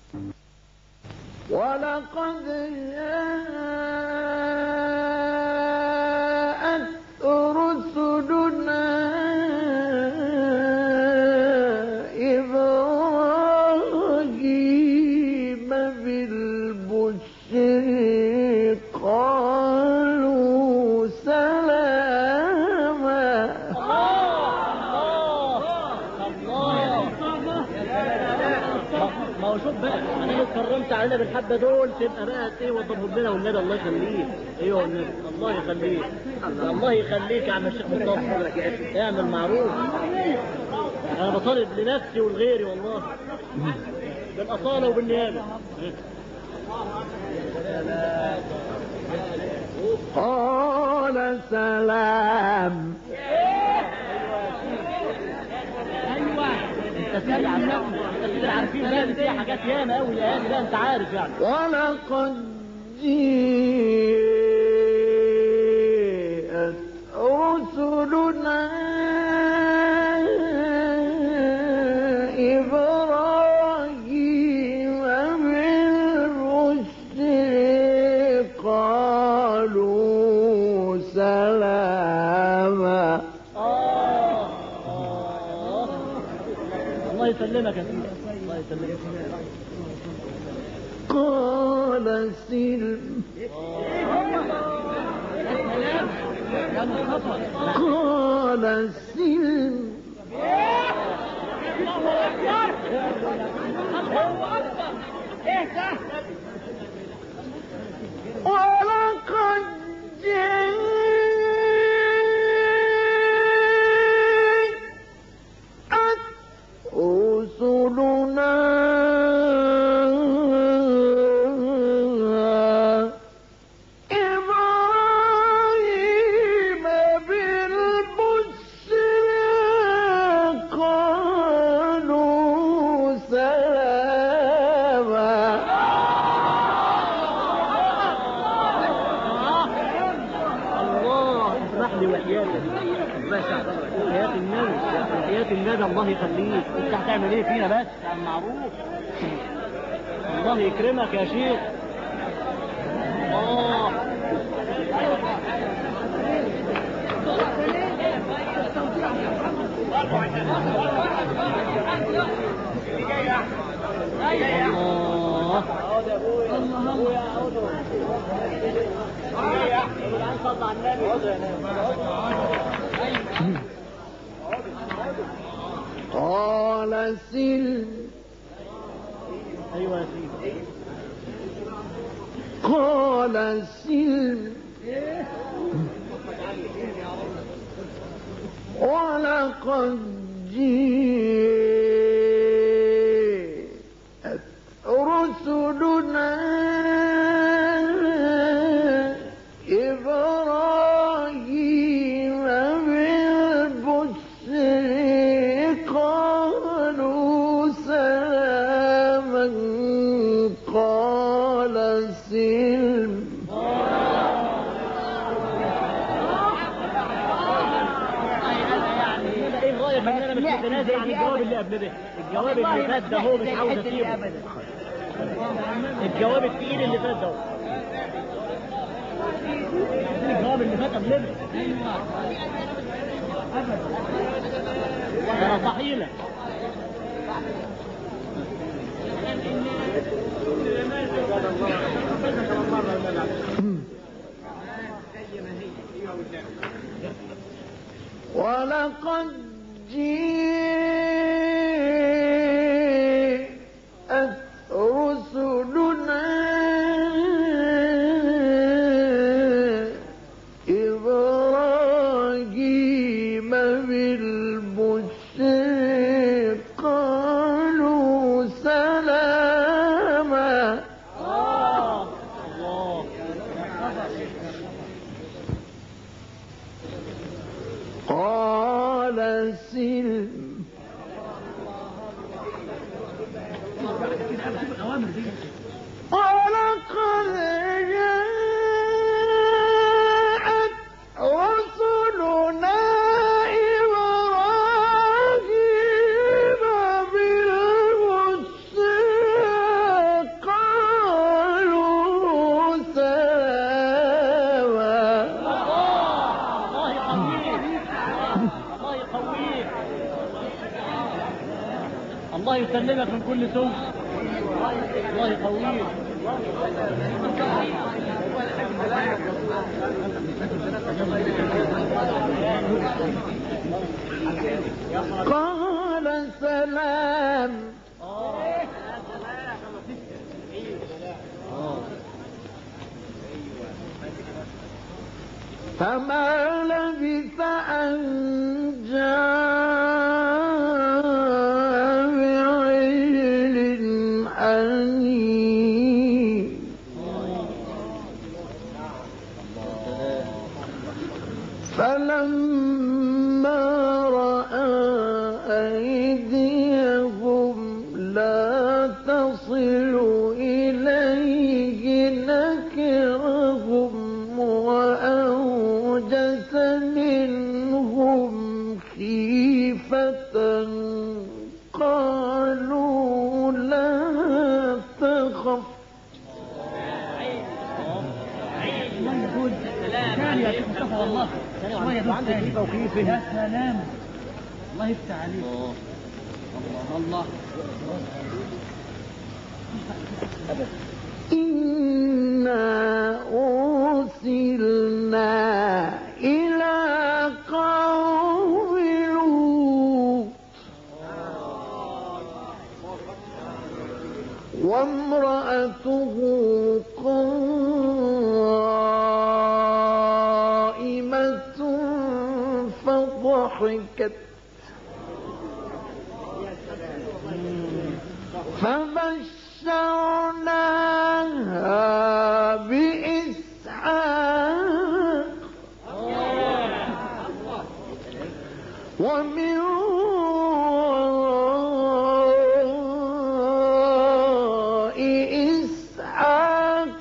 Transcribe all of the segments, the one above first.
ولقد جاءت رسلنا إبراهيم بالبشر قالوا سلاما ما هو شوف بقى انا لو اتكرمت علينا بالحبه دول تبقى بقى ايه وضربهم لنا والنبي الله يخليك ايوه والنبي الله يخليك الله يخليك يا عم الشيخ مصطفى اعمل معروف انا بطالب لنفسي ولغيري والله بالاصاله وبالنيابه قال سلام انت سيدي عارفين انت سيدي عارفين بقى إن في حاجات ياما قوي الايام ده انت عارف يعني ولقد جاءت رسلنا إبراهيم بالبشر قالوا سلاما آه. آه. الله يسلمك يا سيدي الله يسلمك قال سلم قال سلم ولقد جاءت رسلنا إبراهيم بالبشر قالوا سلاما الله اسمح لي وحياتك باشا وحياة النبي وحياة النبي الله يخليك انت هتعمل ايه فينا بس عم معروف الله يكرمك يا شيخ الله قال سلم ايوه يا سيدي قال سلم ولقد جاءت رسلنا إبراهيم بالبشر قالوا سلاما قال سلم ايه رايك ان انا مش متنازل عن الجواب اللي قبل ده الجواب اللي فات ده هو مش عاوز اسيبه الجواب التقيل اللي فات ده الجواب اللي فات قبل ده انا صحيلة ولقد جاءت رسلنا إبراهيم بالبشر قالوا سلاما الله الله قال سلم ولقد جاءت رسلنا إبراهيم بالبشر يسلمك من كل سوء الله يقويك قال سلام فما لبث أن جاء بعجل حنين فلما رأى أيديهم لا تصل إليه نكرهم وأوجس منهم خيفة قالوا لا تخف كان يا شيخ مصطفى والله شوية دول عندك تاني. كيفة وكيفة. يا سلام الله يفتح عليك الله الله إنا أرسلنا إلى قوم لوط وامرأته قائمة فضحكت فبشرناها بإسحاق ومن وراء إسحاق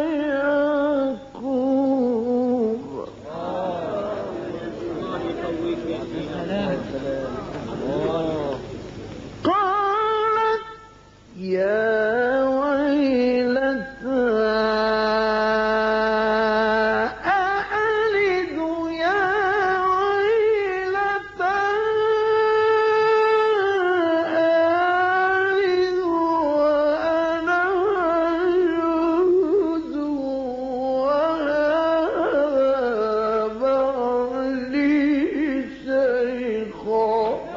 يعقوب قالت يا ويلتى أألد يا ويلتى أألد وأنا عجوز وهذا بعلي شيخا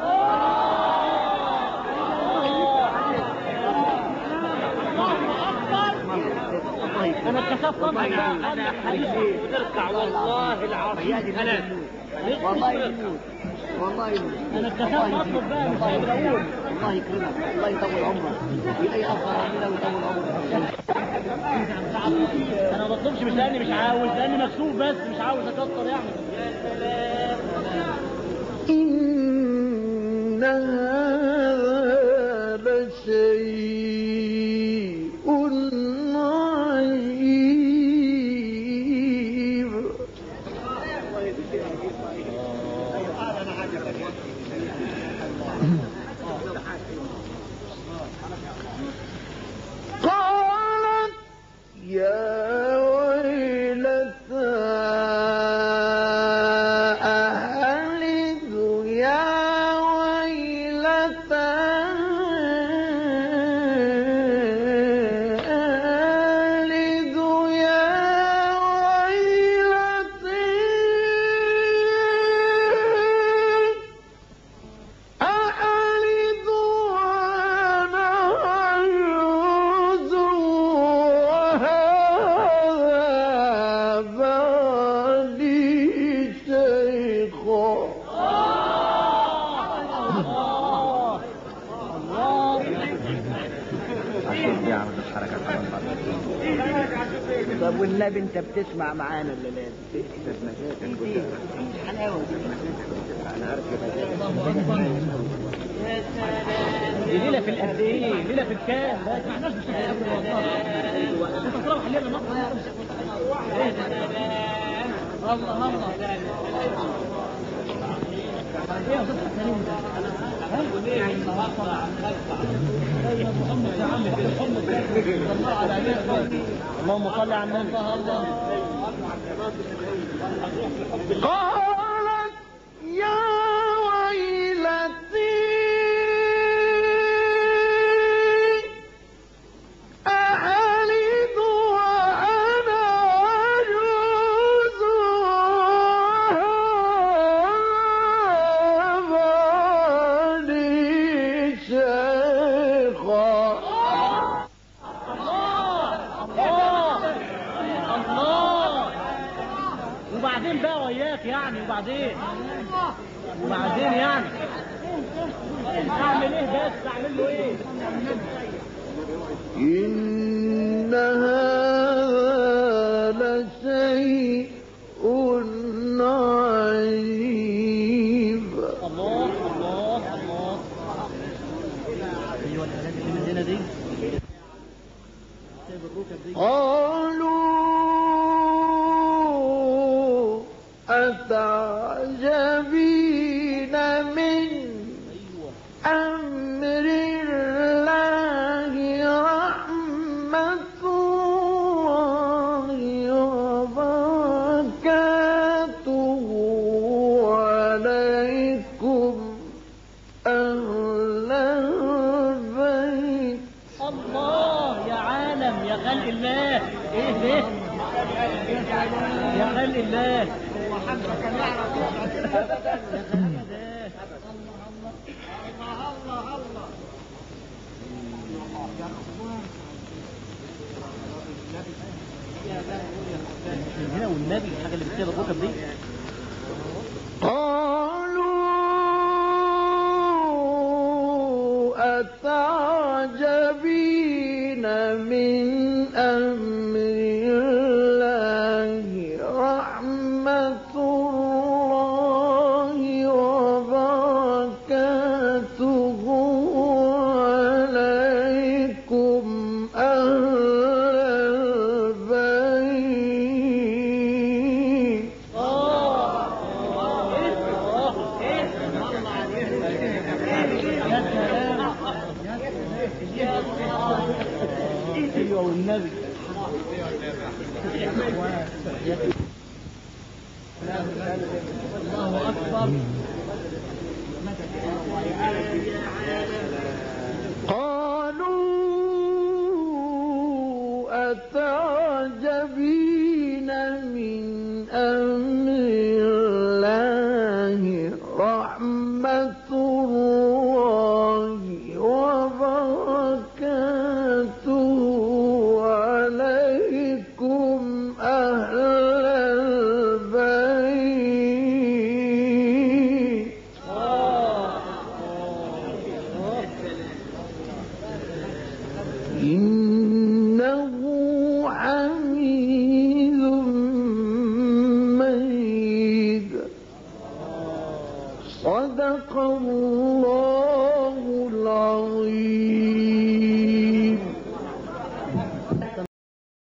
انا اتكسفت طبعا انا حديث تركع والله العظيم ثلاث والله يموت والله يموت انا اتكسفت اطلب بقى مش قادر اقول الله يكرمك الله يطول عمرك ويلاقي اخر عمنا ويطول عمرك انا ما بطلبش مش لاني مش عاوز لاني مكسوف بس مش عاوز اكتر يعني إن هذا لشيء عجيب قالت يا ويلتى أهلد يا ويلتى أهلد يا ويلتي أألد وأنا عجوز وهذا بعلي شيخا طب والنبي انت بتسمع معانا الليله دي حلاوه انا عارف دي ليله في القد ايه ليله في الكام ما سمعناش بشكل ابدا والله انت تروح الليله مصر الله الله ايه يا استاذ كريم ده؟ ها؟ سيدنا محمد يا عم محمد صلى الله على النبي اللهم صل على النبي الله قالت يا ويلتي لك يعني وبعدين وبعدين يعني اعمل ايه بس اعمل له ايه إن هذا لشيء عجيب الله الله الله ايوه الحاجات اللي من هنا دي سايب الركب دي قالوا أتعجبين من ايوه أمر الله رحمة الله وبركاته عليكم أهل البيت الله يا عالم يا خلق الله ايه ده يا خلق الله هو حضرتك كان يعرف من هنا والنبي الحاجه اللي بتسيب الركب دي قالوا أتعجبين من أمر الله رحمة الله وبركاته عليكم أهل البيت ايوه والنبي الله اكبر قالوا أتعجبين من أمر الله رحمة الله وبركاته عليكم أهل البيت إنه حميد مجيد صدق الله العظيم